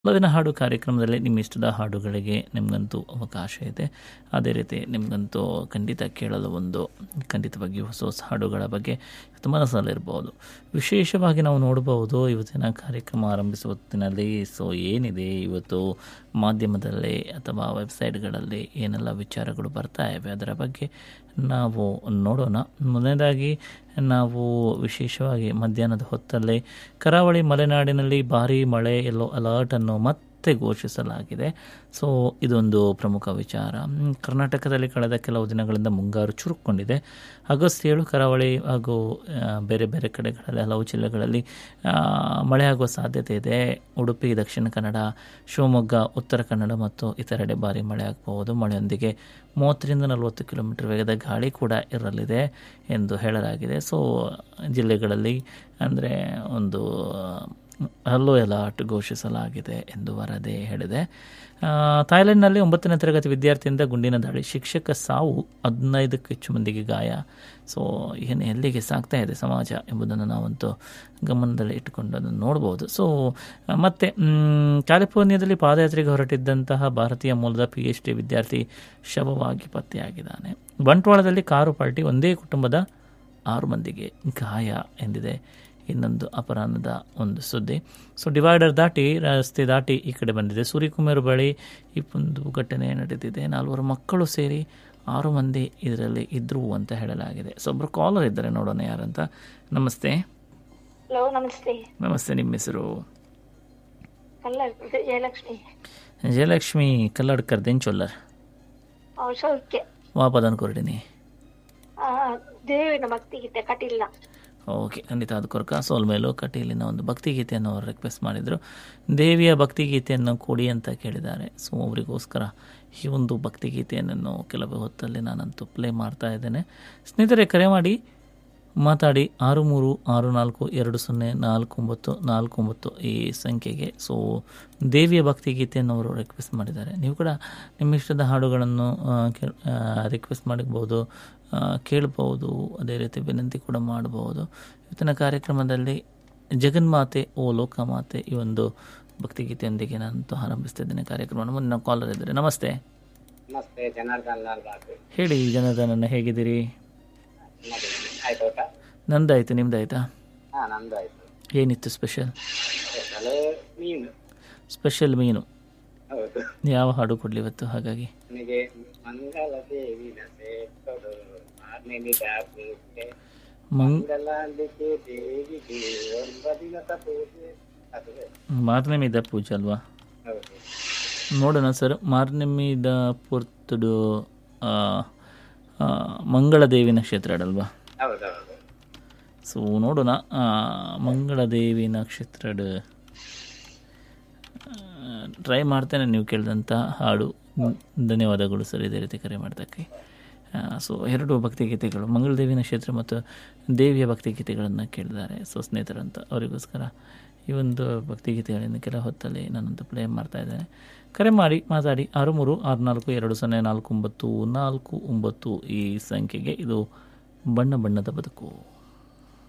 ಒಲವಿನ ಹಾಡು ಕಾರ್ಯಕ್ರಮದಲ್ಲಿ ನಿಮ್ಮ ಇಷ್ಟದ ಹಾಡುಗಳಿಗೆ ನಿಮಗಂತೂ ಅವಕಾಶ ಇದೆ ಅದೇ ರೀತಿ ನಿಮಗಂತೂ ಖಂಡಿತ ಕೇಳಲು ಒಂದು ಖಂಡಿತವಾಗಿಯೂ ಹೊಸ ಹೊಸ ಹಾಡುಗಳ ಬಗ್ಗೆ ಇವತ್ತು ಮನಸ್ಸಲ್ಲಿರ್ಬೋದು ವಿಶೇಷವಾಗಿ ನಾವು ನೋಡಬಹುದು ಇವತ್ತಿನ ಕಾರ್ಯಕ್ರಮ ಆರಂಭಿಸುವ ಹೊತ್ತಿನಲ್ಲಿ ಸೊ ಏನಿದೆ ಇವತ್ತು ಮಾಧ್ಯಮದಲ್ಲಿ ಅಥವಾ ವೆಬ್ಸೈಟ್ಗಳಲ್ಲಿ ಏನೆಲ್ಲ ವಿಚಾರಗಳು ಬರ್ತಾ ಇವೆ ಅದರ ಬಗ್ಗೆ ನಾವು ನೋಡೋಣ ಮೊದಲನೇದಾಗಿ ನಾವು ವಿಶೇಷವಾಗಿ ಮಧ್ಯಾಹ್ನದ ಹೊತ್ತಲ್ಲಿ ಕರಾವಳಿ ಮಲೆನಾಡಿನಲ್ಲಿ ಭಾರೀ ಮಳೆ ಎಲ್ಲೋ ಅಲರ್ಟನ್ನು ಮತ್ತೆ ಘೋಷಿಸಲಾಗಿದೆ ಸೊ ಇದೊಂದು ಪ್ರಮುಖ ವಿಚಾರ ಹ್ಮ್, ಕರ್ನಾಟಕದಲ್ಲಿ ಕಳೆದ ಕೆಲವು ದಿನಗಳಿಂದ ಮುಂಗಾರು ಚುರುಕೊಂಡಿದೆ ಆಗಸ್ಟ್ ಏಳು ಕರಾವಳಿ ಹಾಗೂ ಆ, ಬೇರೆ ಬೇರೆ ಕಡೆಗಳಲ್ಲಿ ಹಲವು ಜಿಲ್ಲೆಗಳಲ್ಲಿ ಆ, ಮಳೆ ಆಗುವ ಸಾಧ್ಯತೆ ಇದೆ ಉಡುಪಿ ದಕ್ಷಿಣ ಕನ್ನಡ ಶಿವಮೊಗ್ಗ ಉತ್ತರ ಕನ್ನಡ ಮತ್ತು ಇತರೆಡೆ ಭಾರಿ ಮಳೆ ಆಗಬಹುದು ಮಳೆಯೊಂದಿಗೆ ಮೂವತ್ತರಿಂದ ನಲವತ್ತು ಕಿಲೋಮೀಟರ್ ವೇಗದ ಗಾಳಿ ಕೂಡ ಇರಲಿದೆ ಎಂದು ಹೇಳಲಾಗಿದೆ ಸೊ ಜಿಲ್ಲೆಗಳಲ್ಲಿ ಅಂದರೆ ಒಂದು ಹಲ್ಲೋ ಅಲರ್ಟ್ ಘೋಷಿಸಲಾಗಿದೆ ಎಂದು ವರದಿ ಹೇಳಿದೆ ಆ, ಥಾಯ್ಲೆಂಡ್ನಲ್ಲಿ ಒಂಬತ್ತನೇ ತರಗತಿ ವಿದ್ಯಾರ್ಥಿಯಿಂದ ಗುಂಡಿನ ದಾಳಿ ಶಿಕ್ಷಕ ಸಾವು ಹದಿನೈದಕ್ಕೂ ಹೆಚ್ಚು ಮಂದಿಗೆ ಗಾಯ ಸೊ ಏನು ಎಲ್ಲಿಗೆ ಸಾಗ್ತಾ ಇದೆ ಸಮಾಜ ಎಂಬುದನ್ನು ನಾವಂತೂ ಗಮನದಲ್ಲಿ ಇಟ್ಟುಕೊಂಡು ಅದನ್ನು ನೋಡ್ಬೋದು ಸೊ ಮತ್ತು ಮ್, ಕ್ಯಾಲಿಫೋರ್ನಿಯಾದಲ್ಲಿ ಪಾದಯಾತ್ರೆಗೆ ಹೊರಟಿದ್ದಂತಹ ಭಾರತೀಯ ಮೂಲದ ಪಿ ಎಚ್ ಡಿ ವಿದ್ಯಾರ್ಥಿ ಶವವಾಗಿ ಪತ್ತೆಯಾಗಿದ್ದಾನೆ ಬಂಟ್ವಾಳದಲ್ಲಿ ಕಾರು ಪಲ್ಟಿ ಒಂದೇ ಕುಟುಂಬದ ಆರು ಮಂದಿಗೆ ಗಾಯ ಎಂದಿದೆ ಇನ್ನೊಂದು ಅಪರಾಧದ ಒಂದು ಸುದ್ದಿ ಸೊ ಡಿವೈಡರ್ ದಾಟಿ ರಸ್ತೆ ದಾಟಿ ಈ ಕಡೆ ಬಂದಿದೆ ಸೂರ್ಯಕುಮಾರ್ ಬಳಿ ಈ ಒಂದು ಘಟನೆ ನಡೆದಿದೆ ನಾಲ್ವರು ಮಕ್ಕಳು ಸೇರಿ ಆರು ಮಂದಿ ಇದರಲ್ಲಿ ಇದ್ರು ಅಂತ ಹೇಳಲಾಗಿದೆ ಸೊ ಒಬ್ಬರು ಕಾಲರ್ ಇದ್ದಾರೆ ನೋಡೋಣ ಯಾರಂತ ನಮಸ್ತೆ ಹಲೋ ನಮಸ್ತೆ ನಮಸ್ತೆ ನಿಮ್ಮ ಹೆಸರು ಅಲ್ಲ ಇದು ಜಯಲಕ್ಷ್ಮಿ ಜಯಲಕ್ಷ್ಮಿ ಕಲ್ಲಡ್ಕರ್ ದೆಂಚೊಲ್ಲರ್ ಅವ್ರು ಸೌಖ್ಯ ವಾಪದನ್ ಕೊರಡಿನಿ ಆ, ದೇವಿನ ಭಕ್ತಿಗೀತೆ ಕಟಿಲ್ಲ ಓಕೆ ಖಂಡಿತ ಅದಕ್ಕೊರ್ಕ ಸೋಲ್ ಮೇಲೂ ಕಟೀಲಿನ ಒಂದು ಭಕ್ತಿಗೀತೆಯನ್ನು ಅವರು ರಿಕ್ವೆಸ್ಟ್ ಮಾಡಿದರು ದೇವಿಯ ಭಕ್ತಿಗೀತೆಯನ್ನು ಕೊಡಿ ಅಂತ ಕೇಳಿದ್ದಾರೆ ಸೊ ಅವರಿಗೋಸ್ಕರ ಈ ಒಂದು ಭಕ್ತಿಗೀತೆಯನ್ನು ಕೆಲವು ಹೊತ್ತಲ್ಲಿ ನಾನಂತೂ ಪ್ಲೇ ಮಾಡ್ತಾ ಇದ್ದೇನೆ ಸ್ನೇಹಿತರೆ ಕರೆ ಮಾಡಿ ಮಾತಾಡಿ ಆರು ಮೂರು ಆರು ನಾಲ್ಕು ಎರಡು ಸೊನ್ನೆ ನಾಲ್ಕು ಒಂಬತ್ತು ನಾಲ್ಕು ಒಂಬತ್ತು ಈ ಸಂಖ್ಯೆಗೆ ಸೊ ದೇವಿಯ ಭಕ್ತಿಗೀತೆಯನ್ನು ಅವರು ರಿಕ್ವೆಸ್ಟ್ ಮಾಡಿದ್ದಾರೆ ನೀವು ಕೂಡ ನಿಮ್ಮ ಇಷ್ಟದ ಹಾಡುಗಳನ್ನು ರಿಕ್ವೆಸ್ಟ್ ಮಾಡಬಹುದು ಕೇಳ್ಬೋದು ಅದೇ ರೀತಿ ವಿನಂತಿ ಕೂಡ ಮಾಡಬಹುದು ಇವತ್ತಿನ ಕಾರ್ಯಕ್ರಮದಲ್ಲಿ ಜಗನ್ಮಾತೆ ಓ ಲೋಕಮಾತೆ ಈ ಒಂದು ಭಕ್ತಿಗೀತೆಯೊಂದಿಗೆ ನಾನು ಆರಂಭಿಸ್ತಾ ಇದ್ದೇನೆ ಕಾರ್ಯಕ್ರಮವನ್ನು ಮುಂದೆ ನಾವು ಕಾಲರ್ ಇದ್ದಾರೆ ನಮಸ್ತೆ ನಮಸ್ತೆ ಜನಾರ್ದನ್ ಲಾಲ್ ಬಾಬು ಹೇಳಿ ಜನಾರ್ದನನ್ನ ಹೇಗಿದ್ದೀರಿ ಆಯ್ತು ಊಟ ನಂದಾಯ್ತು ನಿಮ್ದಾಯ್ತಾ ಹಾ ನಮ್ದು ಆಯ್ತು ಏನಿತ್ತು ಸ್ಪೆಷಲ್ ಸ್ಪೆಷಲ್ ಮೀನು ಸ್ಪೆಷಲ್ ಮೀನು ಹೌದು ಯಾವ ಹಾಡು ಕೊಡ್ಲಿ ಇವತ್ತು ಹಾಗಾಗಿ ನನಗೆ ಮಂಗಲ ದೇವಿ ನಸೆ ಕೊಡು ಮಾರ್ನೆನಿದ ಪೂಜೆ ಮಂಗ್ ಮಂಗಲಾಂಬಿಕೆ ದೇವಿಗೆ ಒಂಬದಿನದ ಪೂಜೆ ಅದುವೇ ಮಾರನೇ ಮೀದ ಪೂಜೆ ಅಲ್ವಾ ಹೌದು ನೋಡೋಣ ಸರ್ ಮಾರನೇ ಮೀದ ಪೊರ್ತುಡು ಆ, ಆ, ಮಂಗಳದೇವಿ ನಕ್ಷತ್ರ ಅಲ್ವಾ ಹೌದು ಹೌದು ಸೊ ನೋಡೋಣ ಆ, ಮಂಗಳದೇವಿ ನಕ್ಷತ್ರ ಟ್ರೈ ಮಾಡ್ತೇನೆ ನೀವು ಕೇಳಿದಂಥ ಹಾಡು ಹ್ಮ್, ಧನ್ಯವಾದಗಳು ಸರ್ ಇದೇ ರೀತಿ ಕರೆ ಮಾಡೋದಕ್ಕೆ ಸೊ ಎರಡು ಭಕ್ತಿಗೀತೆಗಳು ಮಂಗಳದೇವಿ ನಕ್ಷತ್ರ ಮತ್ತು ದೇವಿಯ ಭಕ್ತಿಗೀತೆಗಳನ್ನು ಕೇಳಿದ್ದಾರೆ ಸೊ ಸ್ನೇಹಿತರಂತ ಅವರಿಗೋಸ್ಕರ ಈ ಒಂದು ಭಕ್ತಿಗೀತೆಗಳನ್ನು ಕೆಲ ಹೊತ್ತಲ್ಲಿ ನಾನಂತೂ ಪ್ಲೇ ಮಾಡ್ತಾ ಇದ್ದೇನೆ ಕರೆ ಮಾಡಿ ಮಾತಾಡಿ ಆರು ಮೂರು ಆರು ನಾಲ್ಕು ಎರಡು ಸೊನ್ನೆ ನಾಲ್ಕು ಒಂಬತ್ತು ನಾಲ್ಕು ಒಂಬತ್ತು ಈ ಸಂಖ್ಯೆಗೆ ಇದು ಬಣ್ಣ ಬಣ್ಣದ ಬದುಕು